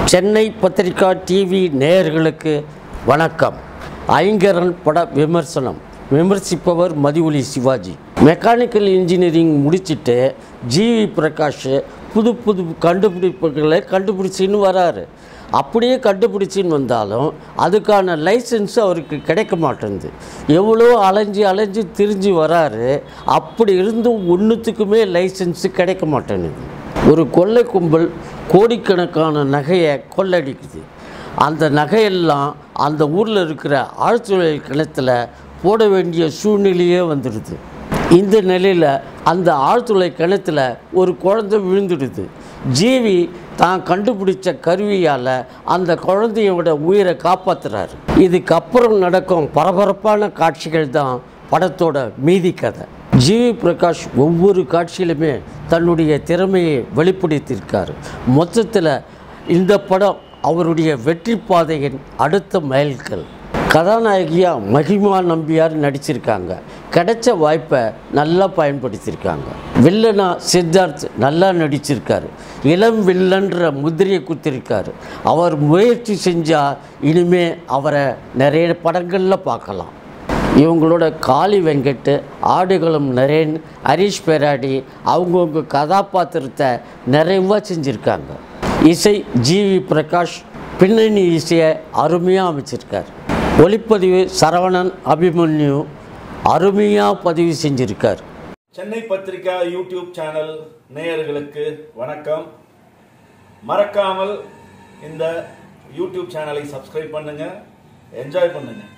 Chennai பத்திரிகா TV நேயர்களுக்கு வணக்கம் ஐங்கரன் பட விமர்சனம் விமர்சிப்பவர் மதிவொலி சிவாஜி மெக்கானிக்கல் இன்ஜினியரிங் முடிச்சிட்டு ஜிவி பிரகாஷ் புது புது கண்டுபிடிப்புகளை கண்டுபிடிச்சின்னு வராரு அப்படியே கண்டுபிடிச்சின்னு வந்தாலும் அதுக்கான லைசன்ஸ் அவருக்கு கிடைக்க மாட்டேங்குது எவ்வளோ அலைஞ்சு அலைஞ்சு திரிஞ்சு வராரு அப்படி இருந்தும் ஒன்றுத்துக்குமே லைசன்ஸு கிடைக்க மாட்டேங்குது ஒரு கொள்ளை கும்பல் கோடிக்கணக்கான நகையை கொள்ளடிக்குது அந்த நகையெல்லாம் அந்த ஊரில் இருக்கிற ஆழ்துளை கிணத்துல போட வேண்டிய சூழ்நிலையே வந்துடுது இந்த நிலையில் அந்த ஆழ்துளை கிணத்துல ஒரு குழந்தை விழுந்துடுது ஜீவி தான் கண்டுபிடிச்ச கருவியால் அந்த குழந்தையோட உயிரை காப்பாற்றுறாரு இதுக்கப்புறம் நடக்கும் பரபரப்பான காட்சிகள் தான் படத்தோட மீதி கதை ஜிவி பிரகாஷ் ஒவ்வொரு காட்சியிலுமே தன்னுடைய திறமையை வெளிப்படுத்தியிருக்காரு மொத்தத்தில் இந்த படம் அவருடைய வெற்றி பாதையின் அடுத்த மைல்கல் கதாநாயகியாக மகிமா நம்பியார் நடிச்சிருக்காங்க கிடைச்ச வாய்ப்பை நல்லா பயன்படுத்தியிருக்காங்க வில்லனா சித்தார்த் நல்லா நடிச்சிருக்காரு இளம் வில்லன்ற முத்திரையை குத்திருக்காரு அவர் முயற்சி செஞ்சால் இனிமே அவரை நிறைய படங்களில் பார்க்கலாம் இவங்களோட காளி வெங்கட் ஆடுகளம் நரேன் ஹரிஷ் பெராடி அவங்கவுங்க கதாபாத்திரத்தை நிறைவாக செஞ்சுருக்காங்க இசை ஜிவி பிரகாஷ் பின்னணி இசையை அருமையாக அமைச்சிருக்கார் ஒளிப்பதிவு சரவணன் அபிமன்யு அருமையாக பதிவு செஞ்சுருக்கார் சென்னை பத்திரிகா யூடியூப் சேனல் நேயர்களுக்கு வணக்கம் மறக்காமல் இந்த யூடியூப் சேனலை சப்ஸ்கிரைப் பண்ணுங்க என்ஜாய் பண்ணுங்க